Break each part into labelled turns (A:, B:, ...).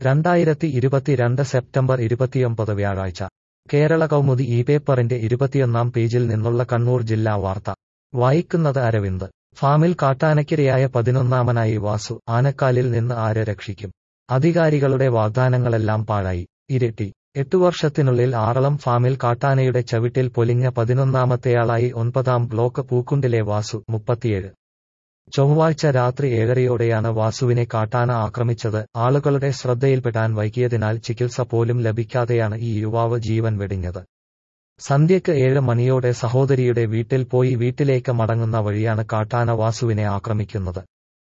A: രണ്ടായിരത്തി ഇരുപത്തിരണ്ട് സെപ്റ്റംബർ ഇരുപത്തിയൊമ്പത് വ്യാഴാഴ്ച കേരള കൗമുദി ഈ പേപ്പറിന്റെ ഇരുപത്തിയൊന്നാം പേജിൽ നിന്നുള്ള കണ്ണൂർ ജില്ലാ വാർത്ത വായിക്കുന്നത് അരവിന്ദ് ഫാമിൽ കാട്ടാനക്കിരയായ പതിനൊന്നാമനായി വാസു ആനക്കാലിൽ നിന്ന് ആരെ രക്ഷിക്കും അധികാരികളുടെ വാഗ്ദാനങ്ങളെല്ലാം പാഴായി ഇരട്ടി എട്ടു വർഷത്തിനുള്ളിൽ ആറളം ഫാമിൽ കാട്ടാനയുടെ ചവിട്ടിൽ പൊലിഞ്ഞ പതിനൊന്നാമത്തെയാളായി ഒൻപതാം ബ്ലോക്ക് പൂക്കുണ്ടിലെ വാസു മുപ്പത്തിയേഴ് ചൊവ്വാഴ്ച രാത്രി ഏഴരയോടെയാണ് വാസുവിനെ കാട്ടാന ആക്രമിച്ചത് ആളുകളുടെ ശ്രദ്ധയിൽപ്പെടാൻ വൈകിയതിനാൽ ചികിത്സ പോലും ലഭിക്കാതെയാണ് ഈ യുവാവ് ജീവൻ വെടിഞ്ഞത് സന്ധ്യയ്ക്ക് ഏഴ് മണിയോടെ സഹോദരിയുടെ വീട്ടിൽ പോയി വീട്ടിലേക്ക് മടങ്ങുന്ന വഴിയാണ് കാട്ടാന വാസുവിനെ ആക്രമിക്കുന്നത്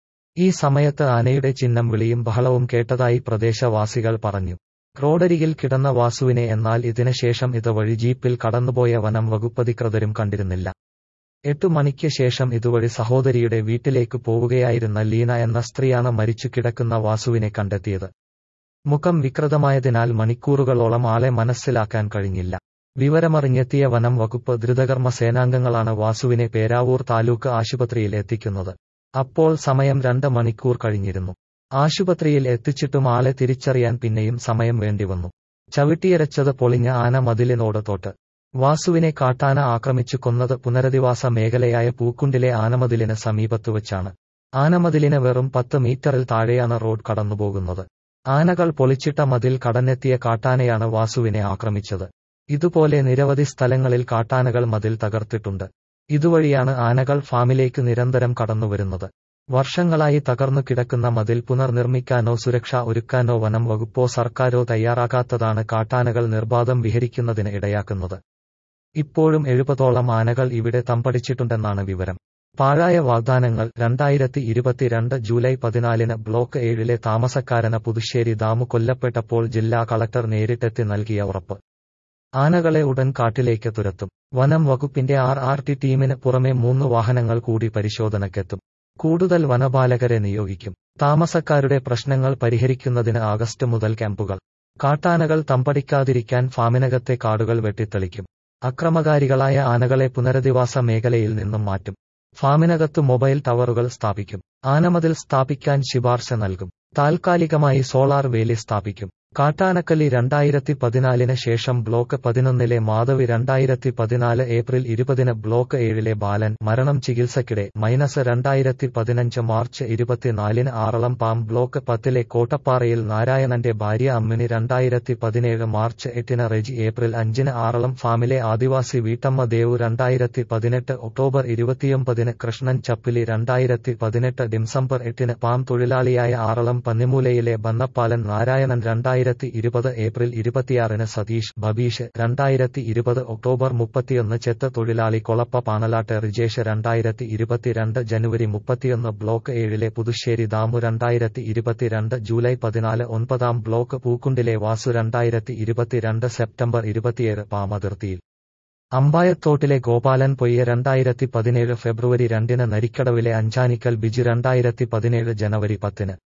A: ഈ സമയത്ത് ആനയുടെ ചിഹ്നം വിളിയും ബഹളവും കേട്ടതായി പ്രദേശവാസികൾ പറഞ്ഞു റോഡരികിൽ കിടന്ന വാസുവിനെ എന്നാൽ ഇതിനുശേഷം ഇതുവഴി ജീപ്പിൽ കടന്നുപോയ വനം വകുപ്പധികൃതരും കണ്ടിരുന്നില്ല എട്ടു മണിക്ക് ശേഷം ഇതുവഴി സഹോദരിയുടെ വീട്ടിലേക്ക് പോവുകയായിരുന്ന ലീന എന്ന സ്ത്രീയാണ് മരിച്ചു കിടക്കുന്ന വാസുവിനെ കണ്ടെത്തിയത് മുഖം വികൃതമായതിനാൽ മണിക്കൂറുകളോളം ആളെ മനസ്സിലാക്കാൻ കഴിഞ്ഞില്ല വിവരമറിഞ്ഞെത്തിയ വനം വകുപ്പ് ദ്രുതകർമ്മ സേനാംഗങ്ങളാണ് വാസുവിനെ പേരാവൂർ താലൂക്ക് ആശുപത്രിയിൽ എത്തിക്കുന്നത് അപ്പോൾ സമയം രണ്ട് മണിക്കൂർ കഴിഞ്ഞിരുന്നു ആശുപത്രിയിൽ എത്തിച്ചിട്ടും ആളെ തിരിച്ചറിയാൻ പിന്നെയും സമയം വേണ്ടിവന്നു ചവിട്ടിയരച്ചത് പൊളിഞ്ഞ ആന മതിലിനോട് തൊട്ട് വാസുവിനെ കാട്ടാന ആക്രമിച്ചു കൊന്നത് പുനരധിവാസ മേഖലയായ പൂക്കുണ്ടിലെ ആനമതിലിന് സമീപത്തുവച്ചാണ് ആനമതിലിന് വെറും പത്ത് മീറ്ററിൽ താഴെയാണ് റോഡ് കടന്നുപോകുന്നത് ആനകൾ പൊളിച്ചിട്ട മതിൽ കടന്നെത്തിയ കാട്ടാനയാണ് വാസുവിനെ ആക്രമിച്ചത് ഇതുപോലെ നിരവധി സ്ഥലങ്ങളിൽ കാട്ടാനകൾ മതിൽ തകർത്തിട്ടുണ്ട് ഇതുവഴിയാണ് ആനകൾ ഫാമിലേക്ക് നിരന്തരം കടന്നുവരുന്നത് വർഷങ്ങളായി തകർന്നു കിടക്കുന്ന മതിൽ പുനർനിർമ്മിക്കാനോ സുരക്ഷ ഒരുക്കാനോ വനം വകുപ്പോ സർക്കാരോ തയ്യാറാകാത്തതാണ് കാട്ടാനകൾ നിർബാധം വിഹരിക്കുന്നതിന് ഇടയാക്കുന്നത് ഇപ്പോഴും എഴുപതോളം ആനകൾ ഇവിടെ തമ്പടിച്ചിട്ടുണ്ടെന്നാണ് വിവരം പാഴായ വാഗ്ദാനങ്ങൾ രണ്ടായിരത്തി ഇരുപത്തിരണ്ട് ജൂലൈ പതിനാലിന് ബ്ലോക്ക് ഏഴിലെ താമസക്കാരന പുതുശ്ശേരി ദാമു കൊല്ലപ്പെട്ടപ്പോൾ ജില്ലാ കളക്ടർ നേരിട്ടെത്തി നൽകിയ ഉറപ്പ് ആനകളെ ഉടൻ കാട്ടിലേക്ക് തുരത്തും വനം വകുപ്പിന്റെ ആർ ആർ ടി ടീമിന് പുറമെ മൂന്ന് വാഹനങ്ങൾ കൂടി പരിശോധനയ്ക്കെത്തും കൂടുതൽ വനപാലകരെ നിയോഗിക്കും താമസക്കാരുടെ പ്രശ്നങ്ങൾ പരിഹരിക്കുന്നതിന് ആഗസ്റ്റ് മുതൽ ക്യാമ്പുകൾ കാട്ടാനകൾ തമ്പടിക്കാതിരിക്കാൻ ഫാമിനകത്തെ കാടുകൾ വെട്ടിത്തെളിക്കും അക്രമകാരികളായ ആനകളെ പുനരധിവാസ മേഖലയിൽ നിന്നും മാറ്റും ഫാമിനകത്ത് മൊബൈൽ ടവറുകൾ സ്ഥാപിക്കും ആനമതിൽ സ്ഥാപിക്കാൻ ശിപാർശ നൽകും താൽക്കാലികമായി സോളാർ വേലി സ്ഥാപിക്കും കാട്ടാനക്കല്ലി രണ്ടായിരത്തി പതിനാലിന് ശേഷം ബ്ലോക്ക് പതിനൊന്നിലെ മാധവി രണ്ടായിരത്തി പതിനാല് ഏപ്രിൽ ഇരുപതിന് ബ്ലോക്ക് ഏഴിലെ ബാലൻ മരണം ചികിത്സയ്ക്കിടെ മൈനസ് രണ്ടായിരത്തി പതിനഞ്ച് മാർച്ച് ഇരുപത്തിനാലിന് ആറളം പാം ബ്ലോക്ക് പത്തിലെ കോട്ടപ്പാറയിൽ നാരായണന്റെ ഭാര്യ അമ്മിനി രണ്ടായിരത്തി പതിനേഴ് മാർച്ച് എട്ടിന് റെജി ഏപ്രിൽ അഞ്ചിന് ആറളം ഫാമിലെ ആദിവാസി വീട്ടമ്മ ദേവു രണ്ടായിരത്തി പതിനെട്ട് ഒക്ടോബർ ഇരുപത്തിയൊമ്പതിന് കൃഷ്ണൻ ചപ്പിലി രണ്ടായിരത്തി പതിനെട്ട് ഡിസംബർ എട്ടിന് പാം തൊഴിലാളിയായ ആറളം പന്നിമൂലയിലെ ബന്നപ്പാലൻ നാരായണൻ രണ്ടായിരത്തി രണ്ടായിരത്തി ഇരുപത് ഏപ്രിൽ ഇരുപത്തിയാറിന് സതീഷ് ബബീഷ് രണ്ടായിരത്തി ഇരുപത് ഒക്ടോബർ മുപ്പത്തിയൊന്ന് ചെത്ത് തൊഴിലാളി കൊളപ്പ പാണലാട്ട് റിജേഷ് രണ്ടായിരത്തി ഇരുപത്തിരണ്ട് ജനുവരി മുപ്പത്തിയൊന്ന് ബ്ലോക്ക് ഏഴിലെ പുതുശ്ശേരി ദാമു രണ്ടായിരത്തി ഇരുപത്തിരണ്ട് ജൂലൈ പതിനാല് ഒൻപതാം ബ്ലോക്ക് പൂക്കുണ്ടിലെ വാസു രണ്ടായിരത്തി ഇരുപത്തിരണ്ട് സെപ്റ്റംബർ ഇരുപത്തിയേഴ് പാമതിർത്തിയിൽ അമ്പായത്തോട്ടിലെ ഗോപാലൻ പൊയ്യ രണ്ടായിരത്തി പതിനേഴ് ഫെബ്രുവരി രണ്ടിന് നരിക്കടവിലെ അഞ്ചാനിക്കൽ ബിജു രണ്ടായിരത്തി പതിനേഴ് ജനുവരി പത്തിന്